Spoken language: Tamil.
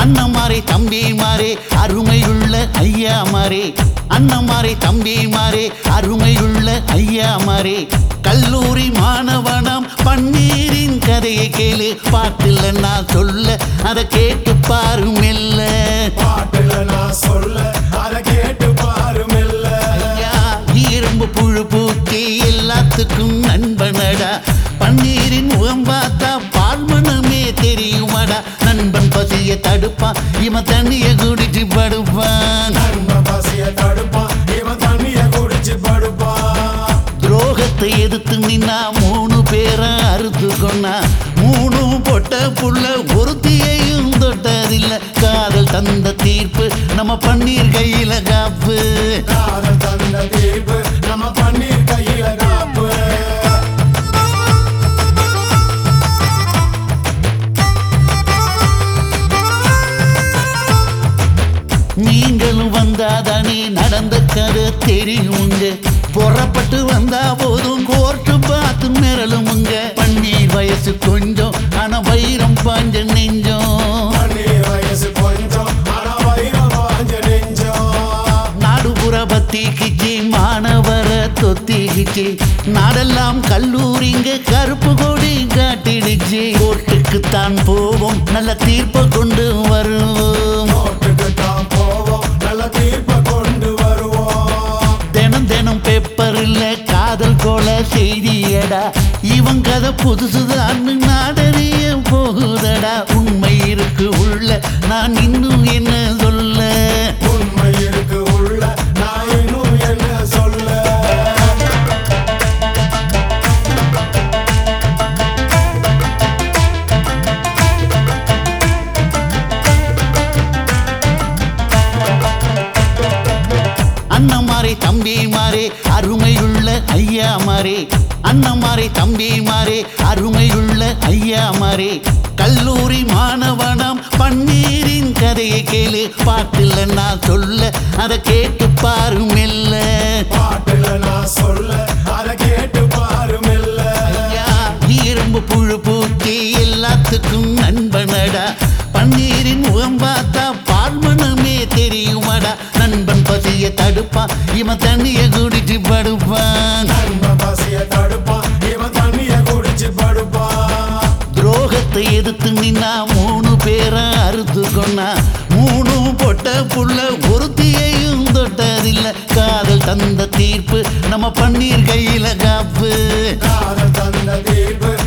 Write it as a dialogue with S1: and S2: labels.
S1: அண்ணமாரே தம்பிமாரே அருமையுள்ள ஐயாமாரே அண்ணமாரே தம்பிமாரே அருமையுள்ள ஐயாமாரே கல்லூரி மாணவனாம் பன்னீரின் கதையை கேளு பாட்டில் நான் சொல்ல அதை கேட்டு பாரு மெல்ல
S2: பாட்டுல நான் சொல்ல அத கேட்டு பாரு மெல்ல
S1: ஐயா இரும்பு புழு பூச்சி எல்லாத்துக்கும் நண்பனடா பன்னீரின் முகம் பார்த்தா பால் மனமே தெரியுமாடா நண்பன் பசிய தடுப்பான் இவன் தண்ணிய குடிச்சு படுப்பான்
S2: நண்பன் பசிய தடுப்பான் இவன் தண்ணிய குடிச்சு படுப்பான்
S1: துரோகத்தை எதிர்த்து நின்னா மூணு பேரை அறுத்து கொண்டா மூணும் பொட்ட புள்ள ஒருத்தியையும் தொட்டதில்ல காதல் தந்த தீர்ப்பு நம்ம பன்னீர் கையில காப்பு
S2: காதல் தந்த தீர்ப்பு நம்ம பன்னீர் கையில காப்பு
S1: நீங்களும் வந்தாதானே நடந்த கதை தெரியுங்க புறப்பட்டு வந்தா போதும் கோர்ட்டு பார்த்து மிரளுமுங்க பன்னீர் வயசு கொஞ்சம் ஆனா வைரம் பாஞ்ச நெஞ்சம்
S2: பன்னீர் வயசு கொஞ்சம் ஆனா வைரம் வாஞ்ச நெஞ்சம்
S1: நாடுபுற பத்திக்கிச்சு மாணவர தொத்திக்கிச்சு நாடெல்லாம் கல்லூரிங்க கருப்பு கொடி காட்டிடுச்சு கோர்ட்டுக்கு தான் போவோம் நல்ல தீர்ப்பை கொண்டு வருவோம்
S2: கோர்ட்டுக்கு தான் போவோம் நல்ல தீர்ப்பை கொண்டு வருவோம்
S1: தினம் தினம் பேப்பர்ல காதல் கொலை செய்தியடா இவன் கதை புதுசுதான் நாடறிய போகுதடா உண்மை இருக்கு உள்ள நான் இன்னும் என்ன சொல்ல
S2: உண்மை இருக்கு உள்ள நான் இன்னும் என்ன சொல்ல
S1: அண்ணமாரே தம்பிமாரே அருமையுள்ள ஐயாமாரே அண்ணமாரே தம்பிமாரே அருமையுள்ள ஐயாமாரே கல்லூரி மாணவனாம் பன்னீரின் கதையை கேளு பாட்டில் நான் சொல்ல அதை கேட்டு பாரு மெல்ல
S2: பாட்டுல நான் சொல்ல அத கேட்டு பாரு மெல்ல
S1: ஐயா, இரும்பு புழு பூச்சி எல்லாத்துக்கும் நண்பனடா பன்னீரின் முகம் பார்த்தா பால் மனமே தெரியுமாடா நண்பன் பசிய தடுப்பான் இவன் தண்ணிய குடிச்சு படுப்பான்
S2: நண்பன் பசிய தடுப்பான் இவன் தண்ணிய குடிச்சு படுப்பான்
S1: துரோகத்தை எதிர்த்து நின்னா மூணு பேரை அறுத்து கொண்டா மூணும் பொட்ட புள்ள ஒருத்தியையும் தொட்டதில்ல காதல் தந்த தீர்ப்பு நம்ம பன்னீர் கையில காப்பு
S2: காதல் தந்த தீர்ப்பு